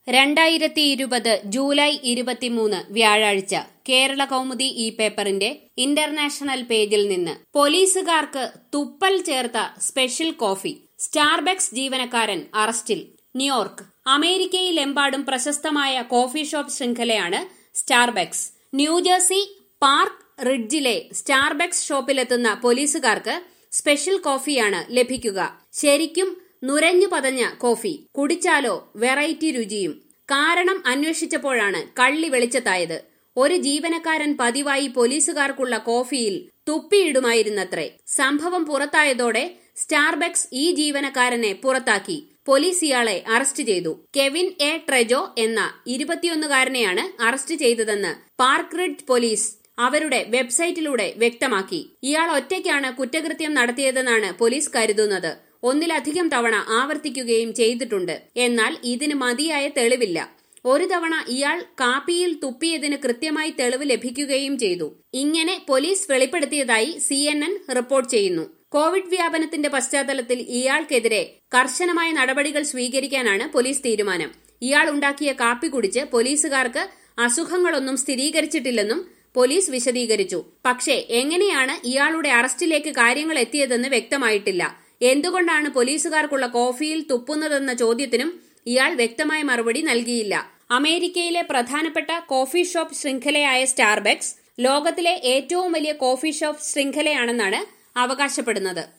രണ്ടായിരത്തി ഇരുപത് ജൂലൈ ഇരുപത്തിമൂന്ന് വ്യാഴാഴ്ച കേരള കൗമുദി ഈ പേപ്പറിന്റെ ഇന്റർനാഷണൽ പേജിൽ നിന്ന് പോലീസുകാർക്ക് തുപ്പൽ ചേർത്ത സ്പെഷ്യൽ കോഫി സ്റ്റാർബക്സ് ജീവനക്കാരൻ അറസ്റ്റിൽ ന്യൂയോർക്ക് അമേരിക്കയിലെമ്പാടും പ്രശസ്തമായ കോഫി ഷോപ്പ് ശൃംഖലയാണ് സ്റ്റാർബക്സ് ന്യൂജേഴ്സി പാർക്ക് റിഡ്ജിലെ സ്റ്റാർബക്സ് ഷോപ്പിലെത്തുന്ന പോലീസുകാർക്ക് സ്പെഷ്യൽ കോഫിയാണ് ലഭിക്കുക ശരിക്കും നുരഞ്ഞു പതഞ്ഞ കോഫി കുടിച്ചാലോ വെറൈറ്റി രുചിയും കാരണം അന്വേഷിച്ചപ്പോഴാണ് കള്ളി വെളിച്ചത്തായത് ഒരു ജീവനക്കാരൻ പതിവായി പോലീസുകാർക്കുള്ള കോഫിയിൽ തുപ്പിയിടുമായിരുന്നത്രേ സംഭവം പുറത്തായതോടെ സ്റ്റാർബക്സ് ഈ ജീവനക്കാരനെ പുറത്താക്കി പോലീസ് ഇയാളെ അറസ്റ്റ് ചെയ്തു കെവിൻ എ ട്രെജോ എന്ന ഇരുപത്തിയൊന്നുകാരനെയാണ് അറസ്റ്റ് ചെയ്തതെന്ന് പാർക്ക് റിഡ്ജ് പോലീസ് അവരുടെ വെബ്സൈറ്റിലൂടെ വ്യക്തമാക്കി ഇയാൾ ഒറ്റയ്ക്കാണ് കുറ്റകൃത്യം നടത്തിയതെന്നാണ് പോലീസ് കരുതുന്നത് ഒന്നിലധികം തവണ ആവർത്തിക്കുകയും ചെയ്തിട്ടുണ്ട് എന്നാൽ ഇതിന് മതിയായ തെളിവില്ല ഒരു തവണ ഇയാൾ കാപ്പിയിൽ തുപ്പിയതിന് കൃത്യമായി തെളിവ് ലഭിക്കുകയും ചെയ്തു ഇങ്ങനെ പോലീസ് വെളിപ്പെടുത്തിയതായി സി റിപ്പോർട്ട് ചെയ്യുന്നു കോവിഡ് വ്യാപനത്തിന്റെ പശ്ചാത്തലത്തിൽ ഇയാൾക്കെതിരെ കർശനമായ നടപടികൾ സ്വീകരിക്കാനാണ് പോലീസ് തീരുമാനം ഇയാൾ ഉണ്ടാക്കിയ കാപ്പി കുടിച്ച് പോലീസുകാർക്ക് അസുഖങ്ങളൊന്നും സ്ഥിരീകരിച്ചിട്ടില്ലെന്നും പോലീസ് വിശദീകരിച്ചു പക്ഷേ എങ്ങനെയാണ് ഇയാളുടെ അറസ്റ്റിലേക്ക് കാര്യങ്ങൾ എത്തിയതെന്ന് വ്യക്തമായിട്ടില്ല എന്തുകൊണ്ടാണ് പോലീസുകാർക്കുള്ള കോഫിയിൽ തുപ്പുന്നതെന്ന ചോദ്യത്തിനും ഇയാൾ വ്യക്തമായ മറുപടി നൽകിയില്ല അമേരിക്കയിലെ പ്രധാനപ്പെട്ട കോഫി ഷോപ്പ് ശൃംഖലയായ സ്റ്റാർബക്സ് ലോകത്തിലെ ഏറ്റവും വലിയ കോഫി ഷോപ്പ് ശൃംഖലയാണെന്നാണ് അവകാശപ്പെടുന്നത്